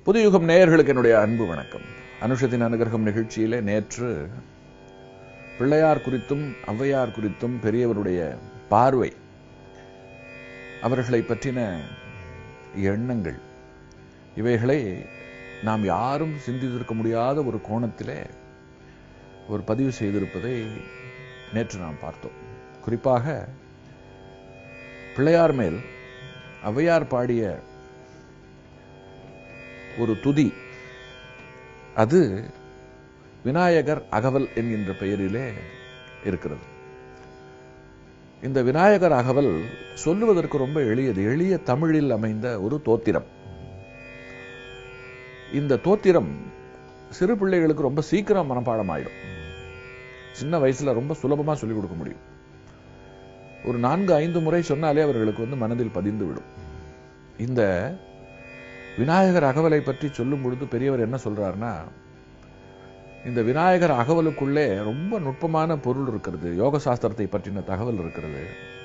புதுயுகம் நேயர்களுக்கு என்னுடைய அன்பு வணக்கம் அனுஷத்தின் அனுகிரகம் நிகழ்ச்சியிலே நேற்று பிள்ளையார் குறித்தும் ஔவையார் குறித்தும் பெரியவருடைய பார்வை அவர்களை பற்றின எண்ணங்கள் இவைகளை நாம் யாரும் சிந்தித்திருக்க முடியாத ஒரு கோணத்திலே ஒரு பதிவு செய்திருப்பதை நேற்று நாம் பார்த்தோம் குறிப்பாக பிள்ளையார் மேல் ஔவையார் பாடிய ஒரு துதி அது விநாயகர் அகவல் என்கின்ற பெயரிலே இருக்கிறது இந்த விநாயகர் அகவல் சொல்லுவதற்கு ரொம்ப எளியது எளிய தமிழில் அமைந்த ஒரு தோத்திரம் இந்த தோத்திரம் சிறு பிள்ளைகளுக்கு ரொம்ப சீக்கிரம் மனப்பாடம் ஆயிடும் சின்ன வயசுல ரொம்ப சுலபமா சொல்லிக் கொடுக்க முடியும் ஒரு நான்கு ஐந்து முறை சொன்னாலே அவர்களுக்கு வந்து மனதில் பதிந்து விடும் இந்த விநாயகர் அகவலை பற்றி சொல்லும் பொழுது பெரியவர் என்ன சொல்றாருன்னா இந்த விநாயகர் அகவலுக்குள்ளே ரொம்ப நுட்பமான பொருள் இருக்கிறது யோக சாஸ்திரத்தை பற்றின தகவல் இருக்கிறது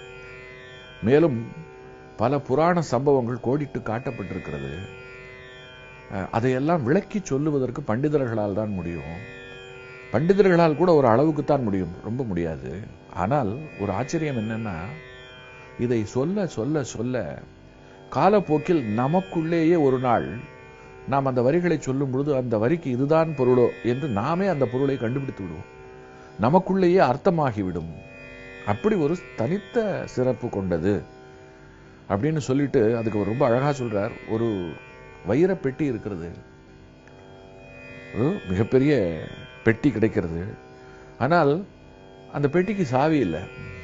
மேலும் பல புராண சம்பவங்கள் கோடிட்டு காட்டப்பட்டிருக்கிறது அஹ், அதையெல்லாம் விளக்கி சொல்லுவதற்கு பண்டிதர்களால் தான் முடியும் பண்டிதர்களால் கூட ஒரு அளவுக்குத்தான் முடியும் ரொம்ப முடியாது ஆனால் ஒரு ஆச்சரியம் என்னன்னா இதை சொல்ல சொல்ல சொல்ல காலப்போக்கில் நமக்குள்ளேயே ஒரு நாள் நாம் அந்த வரிகளை சொல்லும் பொழுது அந்த வரிக்கு இதுதான் பொருளோ என்று நாமே அந்த பொருளை கண்டுபிடித்து விடுவோம் நமக்குள்ளேயே அர்த்தமாகிவிடும் அப்படி ஒரு தனித்த சிறப்பு கொண்டது அப்படின்னு சொல்லிட்டு அதுக்கு அவர் ரொம்ப அழகா சொல்றார் ஒரு வைர பெட்டி இருக்கிறது ஒரு மிகப்பெரிய பெட்டி கிடைக்கிறது ஆனால் அந்த பெட்டிக்கு சாவி இல்லை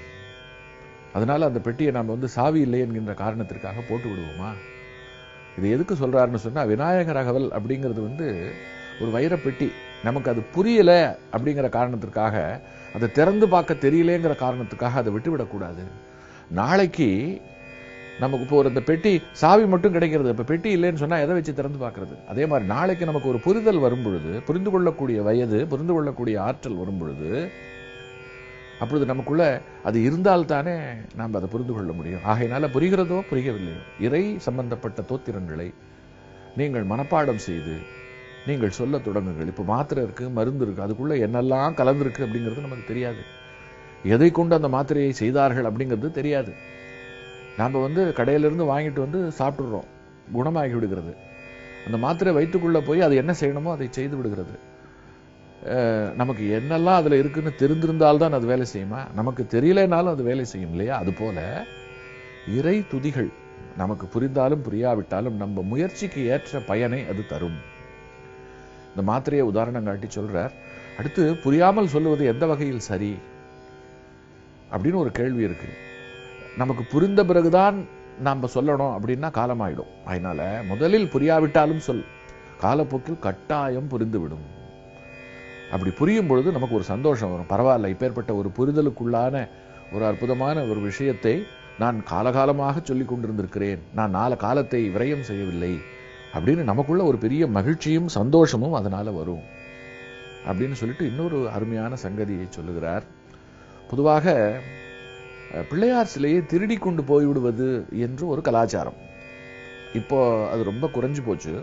அதனால அந்த பெட்டியை நாம் வந்து சாவி இல்லை என்கின்ற காரணத்திற்காக போட்டு விடுவோமா இது எதுக்கு சொல்றாருன்னு சொன்னா விநாயகர் அகவல் அப்படிங்கிறது வந்து ஒரு வைர பெட்டி நமக்கு அது புரியல அப்படிங்கிற காரணத்திற்காக அதை திறந்து பார்க்க தெரியலேங்கிற காரணத்துக்காக அதை விட்டுவிடக்கூடாது நாளைக்கு நமக்கு இப்போ ஒரு இந்த பெட்டி சாவி மட்டும் கிடைக்கிறது இப்ப பெட்டி இல்லைன்னு சொன்னா எதை வச்சு திறந்து பார்க்கிறது அதே மாதிரி நாளைக்கு நமக்கு ஒரு புரிதல் வரும் பொழுது புரிந்து கொள்ளக்கூடிய வயது புரிந்து கொள்ளக்கூடிய ஆற்றல் வரும் பொழுது அப்பொழுது நமக்குள்ள அது இருந்தால்தானே நாம் அதை புரிந்து கொள்ள முடியும் ஆகையினால புரிகிறதோ புரியவில்லையோ இறை சம்பந்தப்பட்ட தோத்திரங்களை நீங்கள் மனப்பாடம் செய்து நீங்கள் சொல்ல தொடங்குங்கள் இப்போ மாத்திரை இருக்கு மருந்து இருக்கு அதுக்குள்ள என்னெல்லாம் கலந்துருக்கு அப்படிங்கிறது நமக்கு தெரியாது எதை கொண்டு அந்த மாத்திரையை செய்தார்கள் அப்படிங்கிறது தெரியாது நாம வந்து கடையிலிருந்து வாங்கிட்டு வந்து சாப்பிட்டுடுறோம் குணமாகி விடுகிறது அந்த மாத்திரை வயிற்றுக்குள்ள போய் அது என்ன செய்யணுமோ அதை செய்து விடுகிறது அஹ், நமக்கு என்னெல்லாம் அதுல இருக்குன்னு தெரிந்திருந்தால்தான் அது வேலை செய்யுமா நமக்கு தெரியலைனாலும் அது வேலை செய்யும் இல்லையா அது போல இறை துதிகள் நமக்கு புரிந்தாலும் புரியாவிட்டாலும் நம்ம முயற்சிக்கு ஏற்ற பயனை அது தரும் இந்த மாத்திரையை உதாரணம் காட்டி சொல்றார் அடுத்து புரியாமல் சொல்லுவது எந்த வகையில் சரி அப்படின்னு ஒரு கேள்வி இருக்கு நமக்கு புரிந்த பிறகுதான் நாம சொல்லணும் அப்படின்னா காலமாயிடும் அதனால முதலில் புரியாவிட்டாலும் சொல் காலப்போக்கில் கட்டாயம் புரிந்துவிடும் அப்படி புரியும் பொழுது நமக்கு ஒரு சந்தோஷம் வரும் பரவாயில்ல இப்பேற்பட்ட ஒரு புரிதலுக்குள்ளான ஒரு அற்புதமான ஒரு விஷயத்தை நான் காலகாலமாக சொல்லிக் கொண்டிருந்திருக்கிறேன் நான் நால காலத்தை விரயம் செய்யவில்லை அப்படின்னு நமக்குள்ள ஒரு பெரிய மகிழ்ச்சியும் சந்தோஷமும் அதனால வரும் அப்படின்னு சொல்லிட்டு இன்னொரு அருமையான சங்கதியை சொல்லுகிறார் பொதுவாக அஹ், பிள்ளையார் சிலையை திருடி கொண்டு போய்விடுவது என்று ஒரு கலாச்சாரம் இப்போ அது ரொம்ப குறைஞ்சு போச்சு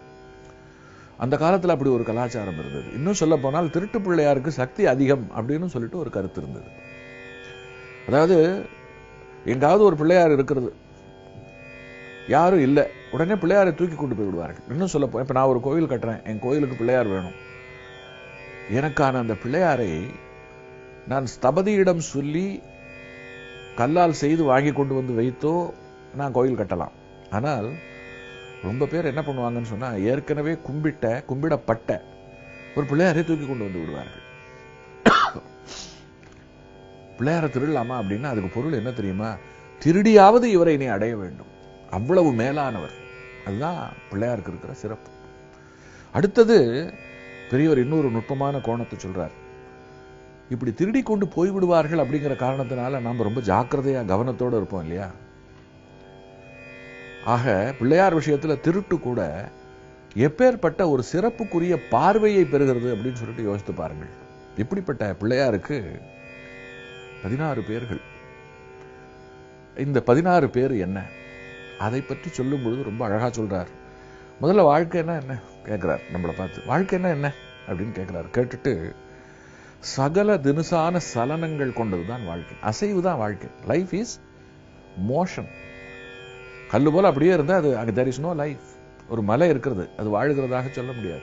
அந்த காலத்துல அப்படி ஒரு கலாச்சாரம் இருந்தது இன்னும் சொல்ல போனால் திருட்டு பிள்ளையாருக்கு சக்தி அதிகம் அப்படின்னு சொல்லிட்டு ஒரு கருத்து இருந்தது அதாவது எங்காவது ஒரு பிள்ளையார் இருக்கிறது யாரும் இல்லை உடனே பிள்ளையாரை தூக்கி கொண்டு போய் விடுவார்கள் இன்னும் சொல்ல போ இப்ப நான் ஒரு கோயில் கட்டுறேன் என் கோயிலுக்கு பிள்ளையார் வேணும் எனக்கான அந்த பிள்ளையாரை நான் ஸ்தபதியிடம் சொல்லி கல்லால் செய்து வாங்கி கொண்டு வந்து வைத்தோ நான் கோயில் கட்டலாம் ஆனால் ரொம்ப பேர் என்ன பண்ணுவாங்கன்னு சொன்னா ஏற்கனவே கும்பிட்ட கும்பிடப்பட்ட ஒரு பிள்ளையாரை தூக்கி கொண்டு வந்து விடுவார்கள் பிள்ளையாரை திருடலாமா அப்படின்னா அதுக்கு பொருள் என்ன தெரியுமா திருடியாவது இவரை நீ அடைய வேண்டும் அவ்வளவு மேலானவர் அதுதான் பிள்ளையாருக்கு இருக்கிற சிறப்பு அடுத்தது பெரியவர் இன்னொரு நுட்பமான கோணத்தை சொல்றார் இப்படி திருடி கொண்டு போய்விடுவார்கள் அப்படிங்கிற காரணத்தினால நாம ரொம்ப ஜாக்கிரதையா கவனத்தோட இருப்போம் இல்லையா ஆக பிள்ளையார் விஷயத்துல திருட்டு கூட எப்பேற்பட்ட ஒரு சிறப்புக்குரிய பார்வையை பெறுகிறது அப்படின்னு சொல்லிட்டு யோசித்து பாருங்கள் இப்படிப்பட்ட பிள்ளையாருக்கு பதினாறு பேர்கள் இந்த பதினாறு பேர் என்ன அதை பற்றி சொல்லும் பொழுது ரொம்ப அழகா சொல்றார் முதல்ல வாழ்க்கைன்னா என்ன கேட்கிறார் நம்மளை பார்த்து வாழ்க்கைன்னா என்ன அப்படின்னு கேட்கிறார் கேட்டுட்டு சகல தினுசான சலனங்கள் கொண்டதுதான் வாழ்க்கை அசைவு தான் வாழ்க்கை லைஃப் இஸ் மோஷன் கல்லு போல அப்படியே இருந்தா அது அங்க தெர் இஸ் நோ லைஃப் ஒரு மலை இருக்கிறது அது வாழுகிறதாக சொல்ல முடியாது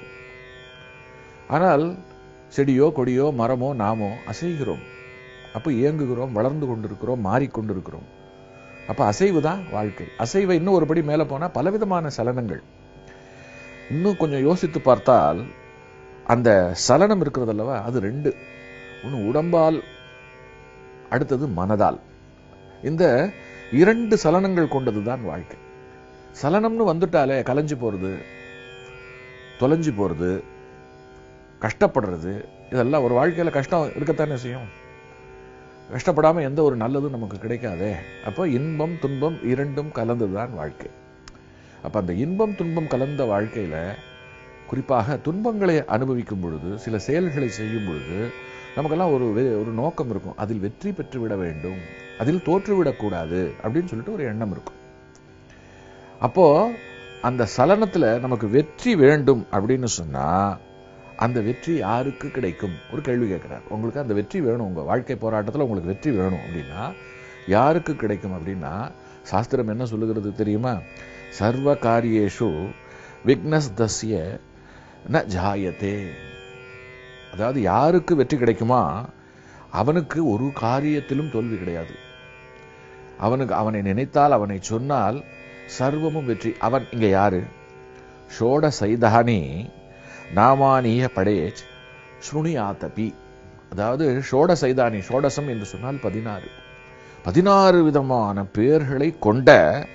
ஆனால் செடியோ கொடியோ மரமோ நாமோ அசைகிறோம் அப்ப இயங்குகிறோம் வளர்ந்து கொண்டிருக்கிறோம் மாறிக்கொண்டிருக்கிறோம் அப்ப அசைவு தான் வாழ்க்கை அசைவை இன்னும் ஒருபடி மேல போனா பலவிதமான சலனங்கள் இன்னும் கொஞ்சம் யோசித்து பார்த்தால் அந்த சலனம் இருக்கிறது அல்லவா அது ரெண்டு ஒன்று உடம்பால் அடுத்தது மனதால் இந்த இரண்டு சலனங்கள் கொண்டதுதான் வாழ்க்கை சலனம்னு வந்துட்டாலே கலைஞ்சு போறது தொலைஞ்சு போறது கஷ்டப்படுறது இதெல்லாம் ஒரு வாழ்க்கையில கஷ்டம் இருக்கத்தானே செய்யும் கஷ்டப்படாம எந்த ஒரு நல்லதும் நமக்கு கிடைக்காதே அப்போ இன்பம் துன்பம் இரண்டும் கலந்துதான் வாழ்க்கை அப்ப அந்த இன்பம் துன்பம் கலந்த வாழ்க்கையில குறிப்பாக துன்பங்களை அனுபவிக்கும் பொழுது சில செயல்களை செய்யும் பொழுது நமக்கெல்லாம் ஒரு வே- ஒரு நோக்கம் இருக்கும் அதில் வெற்றி பெற்று விட வேண்டும் அதில் தோற்றுவிடக் கூடாது அப்படின்னு சொல்லிட்டு ஒரு எண்ணம் இருக்கும் அப்போ அந்த சலனத்துல நமக்கு வெற்றி வேண்டும் அப்படின்னு சொன்னா அந்த வெற்றி யாருக்கு கிடைக்கும் ஒரு கேள்வி கேட்கிறார் உங்களுக்கு அந்த வெற்றி வேணும் உங்க வாழ்க்கை போராட்டத்துல உங்களுக்கு வெற்றி வேணும் அப்படின்னா யாருக்கு கிடைக்கும் அப்படின்னா சாஸ்திரம் என்ன சொல்லுகிறது தெரியுமா சர்வ காரியேஷு விக்னஸ் தஸ்ய ந ஜாயத்தே அதாவது யாருக்கு வெற்றி கிடைக்குமா அவனுக்கு ஒரு காரியத்திலும் தோல்வி கிடையாது அவனுக்கு அவனை நினைத்தால் அவனை சொன்னால் சர்வமும் வெற்றி அவன் இங்க யாரு ஷோட சைதானி நாமானிய படேஜ் ஸ்ருணி ஆத்தபி அதாவது ஷோட சைதானி ஷோடசம் என்று சொன்னால் பதினாறு பதினாறு விதமான பெயர்களை கொண்ட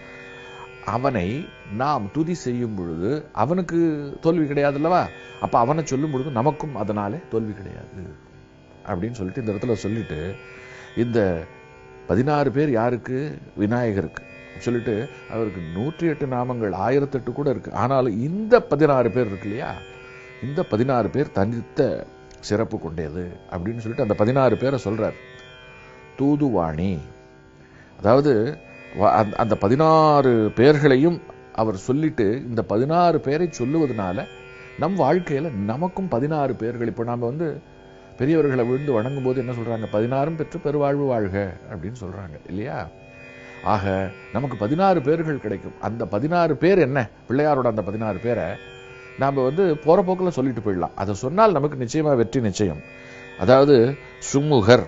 அவனை நாம் துதி செய்யும் பொழுது அவனுக்கு தோல்வி கிடையாது அல்லவா அப்ப அவனை சொல்லும் பொழுது நமக்கும் அதனாலே தோல்வி கிடையாது அப்படின்னு சொல்லிட்டு இந்த இடத்துல சொல்லிட்டு இந்த பதினாறு பேர் யாருக்கு விநாயகருக்கு சொல்லிட்டு அவருக்கு நூற்றி எட்டு நாமங்கள் ஆயிரத்தெட்டு கூட இருக்கு ஆனாலும் இந்த பதினாறு பேர் இருக்கு இல்லையா இந்த பதினாறு பேர் தனித்த சிறப்பு கொண்டது அப்படின்னு சொல்லிட்டு அந்த பதினாறு பேரை சொல்றார் தூதுவாணி அதாவது வ- அந்த- அந்த பதினாறு பேர்களையும் அவர் சொல்லிட்டு இந்த பதினாறு பேரை சொல்லுவதனால நம் வாழ்க்கையில நமக்கும் பதினாறு பேர்கள் இப்போ நாம வந்து பெரியவர்களை விழுந்து வணங்கும் போது என்ன சொல்றாங்க பதினாறும் பெற்று பெருவாழ்வு வாழ்க அப்படின்னு சொல்றாங்க இல்லையா ஆக நமக்கு பதினாறு பேர்கள் கிடைக்கும் அந்த பதினாறு பேர் என்ன பிள்ளையாரோட அந்த பதினாறு பேரை நாம வந்து போற போக்குல சொல்லிட்டு போயிடலாம் அதை சொன்னால் நமக்கு நிச்சயமா வெற்றி நிச்சயம் அதாவது சுமுகர்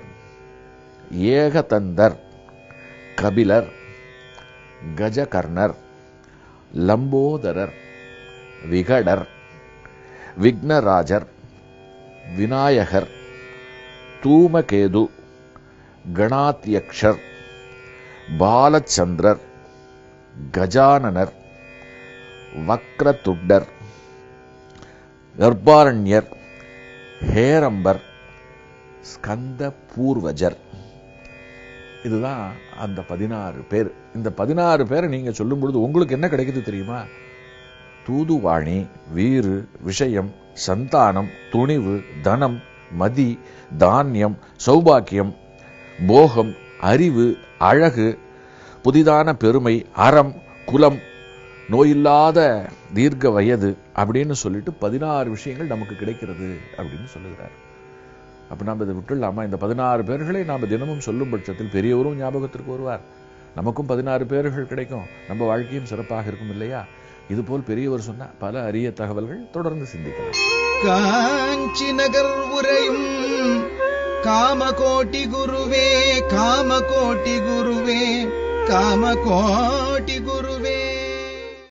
ஏகதந்தர் கபிலர் கஜகர்ணர் லம்போதரர் விகடர் விக்னராஜர் விநாயகர் தூமகேது கணாத்யக்ஷர் பாலச்சந்திரர் கஜானனர் வக்ரதுட்டர் கர்ப்பாரண்யர் ஹேரம்பர் ஸ்கந்த பூர்வஜர் இதுதான் அந்த பதினாறு பேர் இந்த பதினாறு பேரை நீங்க சொல்லும் பொழுது உங்களுக்கு என்ன கிடைக்குது தெரியுமா தூதுவாணி வீறு விஷயம் சந்தானம் துணிவு தனம் மதி தானியம் சௌபாக்கியம் போகம் அறிவு அழகு புதிதான பெருமை அறம் குலம் நோயில்லாத தீர்க்க வயது அப்படின்னு சொல்லிட்டு பதினாறு விஷயங்கள் நமக்கு கிடைக்கிறது அப்படின்னு சொல்லுகிறார் அப்ப நாம் இதை விட்டுடலாமா இந்த பதினாறு பேர்களை நாம் தினமும் சொல்லும் பட்சத்தில் பெரியவரும் ஞாபகத்திற்கு வருவார் நமக்கும் பதினாறு பேர்கள் கிடைக்கும் நம்ம வாழ்க்கையும் சிறப்பாக இருக்கும் இல்லையா இதுபோல் பெரியவர் சொன்ன பல அரிய தகவல்கள் தொடர்ந்து சிந்திக்கலாம் காஞ்சி நகர் உரையும் காமகோட்டி குருவே காமகோட்டி குருவே காமகோட்டி